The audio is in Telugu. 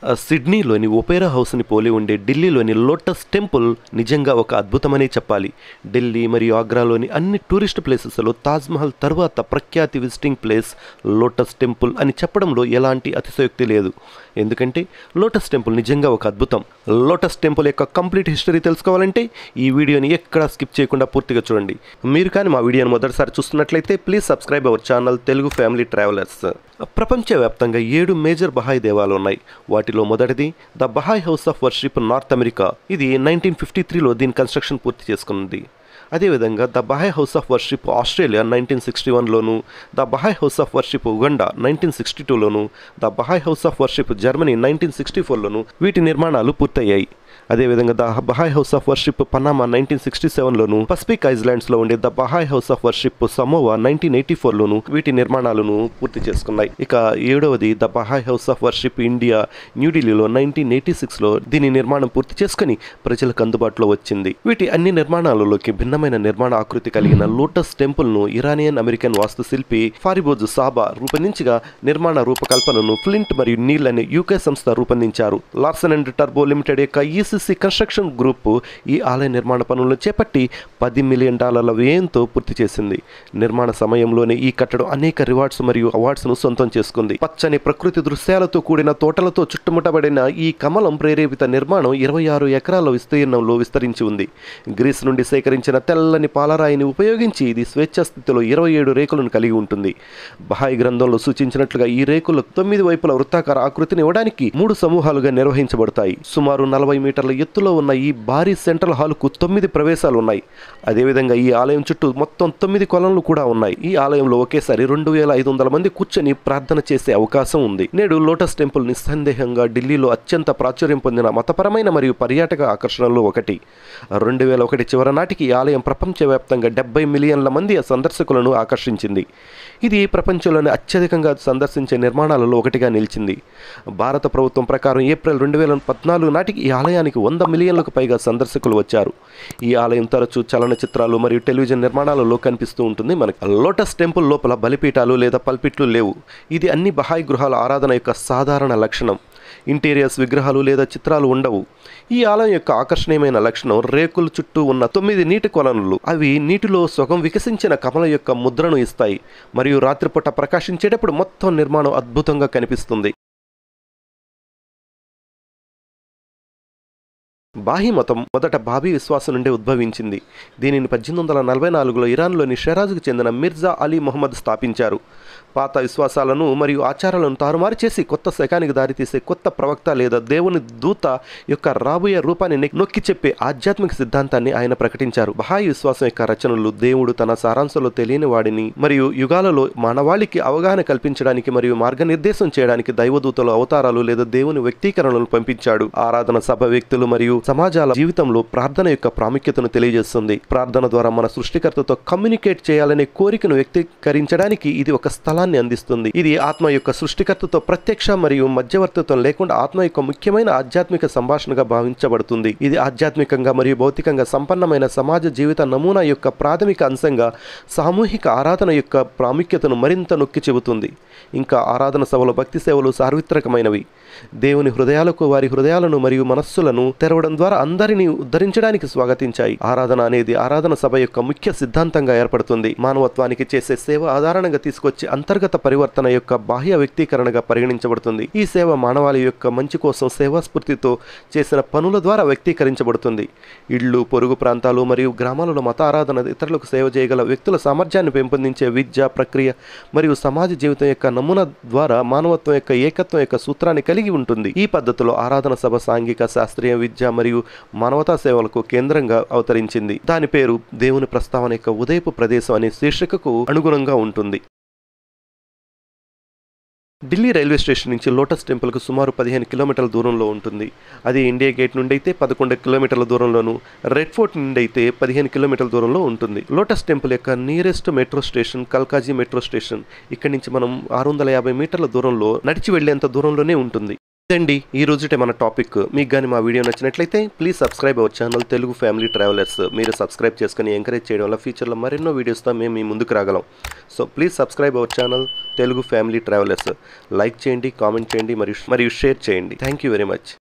ఆ, సిడ్నీలోని ఒపేరా హౌస్ని పోలి ఉండే ఢిల్లీలోని లోటస్ టెంపుల్ నిజంగా ఒక అద్భుతమనే చెప్పాలి ఢిల్లీ మరియు ఆగ్రాలోని అన్ని టూరిస్ట్ ప్లేసెస్లో తాజ్మహల్ తర్వాత ప్రఖ్యాతి విజిటింగ్ ప్లేస్ లోటస్ టెంపుల్ అని చెప్పడంలో ఎలాంటి అతిశయోక్తి లేదు ఎందుకంటే లోటస్ టెంపుల్ నిజంగా ఒక అద్భుతం లోటస్ టెంపుల్ యొక్క కంప్లీట్ హిస్టరీ తెలుసుకోవాలంటే ఈ వీడియోని ఎక్కడా స్కిప్ చేయకుండా పూర్తిగా చూడండి మీరు కానీ మా వీడియోని మొదటిసారి చూస్తున్నట్లయితే please subscribe our channel Telugu family travellers ప్రపంచవ్యాప్తంగా ఏడు మేజర్ బహాయ్ దేవాలు ఉన్నాయి వాటిలో మొదటిది the Baha'i house of worship North America ఇది నైన్టీన్ ఫిఫ్టీ త్రీలో దీని కన్స్ట్రక్షన్ పూర్తి చేసుకున్నది అదేవిధంగా the Baha'i house of worship Australia nineteen sixty వన్లోను the Baha'i house of worship Uganda nineteen sixty టూలోను the Baha'i house of worship Germany nineteen sixty ఫోర్లోను వీటి నిర్మాణాలు పూర్తయ్యాయి అదేవిధంగా the Baha'i house of worship Panama nineteen sixty సెవెన్లోను పసిఫిక్ ఐస్లాండ్స్లో ఉండే the Baha'i house of worship Samoa nineteen eighty ఫోర్లోను వీటి నిర్మాణాలను పూర్తి చేసుకున్నాయి ఇక ఏడవది the Baha'i house of worship India న్యూఢిల్లీలో నైన్టీన్ ఎయిటీ సిక్స్లో దీని నిర్మాణం పూర్తి చేసుకుని ప్రజలకు అందుబాటులో వచ్చింది వీటి అన్ని నిర్మాణాలలోకి భిన్నమైన నిర్మాణ ఆకృతి కలిగిన లోటస్ టెంపుల్ను ఇరానియన్ అమెరికన్ వాస్తుశిల్పి ఫారిబోజు సాబా రూపొందించగా నిర్మాణ రూపకల్పనను ఫ్లింట్ మరియు నీల్ అనే యూకే సంస్థ రూపొందించారు లార్సన్ అండ్ టర్బో లిమిటెడ్ యొక్క ఈసీసీ కన్స్ట్రక్షన్ గ్రూప్ ఈ ఆలయ నిర్మాణ పనులను చేపట్టి పది మిలియన్ డాలర్ల వ్యయంతో పూర్తి చేసింది నిర్మాణ సమయంలోనే ఈ కట్టడం అనేక రివార్డ్స్ మరియు అవార్డ్స్ను సొంతం చేసుకుంది పచ్చని ప్రకృతి దృశ్యాలతో కూడిన తోటలతో చుట్టుముట్టబడిన ఈ కమలం ప్రేరేపిత నిర్మాణం ఇరవై ఆరు ఎకరాల విస్తీర్ణంలో విస్తరించి ఉంది గ్రీస్ నుండి సేకరించిన తెల్లని పాలరాయిని ఉపయోగించి ఇది స్వేచ్ఛా స్థితిలో ఇరవై ఏడు రేకులను కలిగి ఉంటుంది బహాయి గ్రంథంలో సూచించినట్లుగా ఈ రేకులు తొమ్మిది వైపుల వృత్తాకార ఆకృతిని ఇవ్వడానికి మూడు సమూహాలుగా నిర్వహించబడతాయి సుమారు నలభై మీటర్ల ఎత్తులో ఉన్న ఈ భారీ సెంట్రల్ హాల్కు తొమ్మిది ప్రవేశాలు ఉన్నాయి అదేవిధంగా ఈ ఆలయం చుట్టూ మొత్తం తొమ్మిది కొలనులు కూడా ఉన్నాయి ఈ ఆలయంలో ఒకేసారి రెండు వేల ఐదు వందల మంది కూర్చొని ప్రార్థన చేసే అవకాశం ఉంది నేడు లోటస్ టెంపుల్ నిస్సందేహంగా ఢిల్లీలో అత్యంత ప్రాచుర్యం పొందిన మతపరమైన మరియు పర్యాటక ఆకర్షణల్లో ఒకటి రెండు వేల ఒకటి చివరి నాటికి ఈ ఆలయం ప్రపంచవ్యాప్తంగా డెబ్బై మిలియన్ల మంది సందర్శకులను ఆకర్షించింది ఇది ప్రపంచంలోనే అత్యధికంగా సందర్శించే నిర్మాణాలలో ఒకటిగా నిలిచింది భారత ప్రభుత్వం ప్రకారం ఏప్రిల్ రెండు వేల పద్నాలుగు నాటికి ఈ ఆలయానికి వంద మిలియన్లకు పైగా సందర్శకులు వచ్చారు ఈ ఆలయం తరచూ చలనచిత్రాలు మరియు టెలివిజన్ నిర్మాణాలలో కనిపిస్తూ ఉంటుంది మనకి లోటస్ టెంపుల్ లోపల బలిపీఠాలు లేదా పల్పిట్లు లేవు ఇది అన్ని బహాయి గృహాల ఆరాధన యొక్క సాధారణ లక్షణం ఇంటీరియర్స్ విగ్రహాలు లేదా చిత్రాలు ఉండవు ఈ ఆలయం యొక్క ఆకర్షణీయమైన లక్షణం రేకుల చుట్టూ ఉన్న తొమ్మిది నీటి కొలనులు అవి నీటిలో సగం వికసించిన కమల యొక్క ముద్రను ఇస్తాయి మరియు రాత్రిపూట ప్రకాశించేటప్పుడు మొత్తం నిర్మాణం అద్భుతంగా కనిపిస్తుంది బాహీ మతం మొదట బాబీ విశ్వాసం నుండి ఉద్భవించింది దీనిని పద్దెనిమిది వందల నలభై నాలుగులో ఇరాన్లోని షెరాజ్కు చెందిన మిర్జా అలీ మొహమ్మద్ స్థాపించారు పాత విశ్వాసాలను మరియు ఆచారాలను తారుమారు చేసి కొత్త శకానికి దారితీసే కొత్త ప్రవక్త లేదా దేవుని దూత యొక్క రాబోయే రూపాన్ని నెక్- నొక్కి చెప్పే ఆధ్యాత్మిక సిద్ధాంతాన్ని ఆయన ప్రకటించారు బహాయి విశ్వాసం యొక్క రచనలు దేవుడు తన సారాంశంలో తెలియని వాడిని మరియు యుగాలలో మానవాళికి అవగాహన కల్పించడానికి మరియు మార్గనిర్దేశం చేయడానికి దైవదూతలు అవతారాలు లేదా దేవుని వ్యక్తీకరణలను పంపించాడు ఆరాధన సభ వ్యక్తులు మరియు సమాజాల జీవితంలో ప్రార్థన యొక్క ప్రాముఖ్యతను తెలియజేస్తుంది ప్రార్థన ద్వారా మన సృష్టికర్తతో కమ్యూనికేట్ చేయాలనే కోరికను వ్యక్తీకరించడానికి ఇది ఒక స్థలాన్ని అందిస్తుంది ఇది ఆత్మ యొక్క సృష్టికర్తతో ప్రత్యక్ష మరియు మధ్యవర్తిత్వం లేకుండా ఆత్మ యొక్క ముఖ్యమైన ఆధ్యాత్మిక సంభాషణగా భావించబడుతుంది ఇది ఆధ్యాత్మికంగా మరియు భౌతికంగా సంపన్నమైన సమాజ జీవిత నమూనా యొక్క ప్రాథమిక అంశంగా సామూహిక ఆరాధన యొక్క ప్రాముఖ్యతను మరింత నొక్కి చెబుతుంది ఇంకా ఆరాధన సభలో భక్తి సేవలు సార్వత్రికమైనవి దేవుని హృదయాలకు వారి హృదయాలను మరియు మనస్సులను తెరవడం ద్వారా అందరినీ ఉద్ధరించడానికి స్వాగతించాయి ఆరాధన అనేది ఆరాధన సభ యొక్క ముఖ్య సిద్ధాంతంగా ఏర్పడుతుంది మానవత్వానికి చేసే సేవ ఆధారంగా తీసుకొచ్చి అంతర్గత పరివర్తన యొక్క బాహ్య వ్యక్తీకరణగా పరిగణించబడుతుంది ఈ సేవ మానవాళి యొక్క మంచి కోసం సేవా స్ఫూర్తితో చేసిన పనుల ద్వారా వ్యక్తీకరించబడుతుంది ఇళ్ళు పొరుగు ప్రాంతాలు మరియు గ్రామాలలో మత ఆరాధన ఇతరులకు సేవ చేయగల వ్యక్తుల సామర్థ్యాన్ని పెంపొందించే విద్య ప్రక్రియ మరియు సమాజ జీవితం యొక్క నమూనా ద్వారా మానవత్వం యొక్క ఏకత్వం యొక్క సూత్రాన్ని కలిగి ఉంటుంది ఈ పద్ధతిలో ఆరాధన సభ సాంఘిక శాస్త్రీయ విద్య మరియు మానవతా సేవలకు కేంద్రంగా అవతరించింది దాని పేరు దేవుని ప్రస్తావన యొక్క ఉదయపు ప్రదేశం అనే శీర్షికకు అనుగుణంగా ఉంటుంది ఢిల్లీ రైల్వే స్టేషన్ నుంచి లోటస్ టెంపుల్కు సుమారు పదిహేను కిలోమీటర్ల దూరంలో ఉంటుంది అది ఇండియా గేట్ నుండి అయితే పదకొండు కిలోమీటర్ల దూరంలోను రెడ్ ఫోర్ట్ నుండి అయితే పదిహేను కిలోమీటర్ల దూరంలో ఉంటుంది లోటస్ టెంపుల్ యొక్క nearest metro station Kalkaji metro station ఇక్కడి నుంచి మనం ఆరు వందల యాభై మీటర్ల దూరంలో నడిచి వెళ్లేంత దూరంలోనే ఉంటుంది ఇదండి ఈ రోజుటే మన టాపిక్ మీకు కానీ మా వీడియో నచ్చినట్లయితే please subscribe our channel Telugu family travellers మీరు సబ్స్క్రైబ్ చేసుకుని ఎంకరేజ్ చేయడం వల్ల ఫ్యూచర్లో మరెన్నో వీడియోస్తో మేము మీ ముందుకు రాగలం so please subscribe our channel Telugu family travellers like చేయండి కామెంట్ చేయండి మరియు మరియు షేర్ చేయండి థ్యాంక్ యూ వెరీ మచ్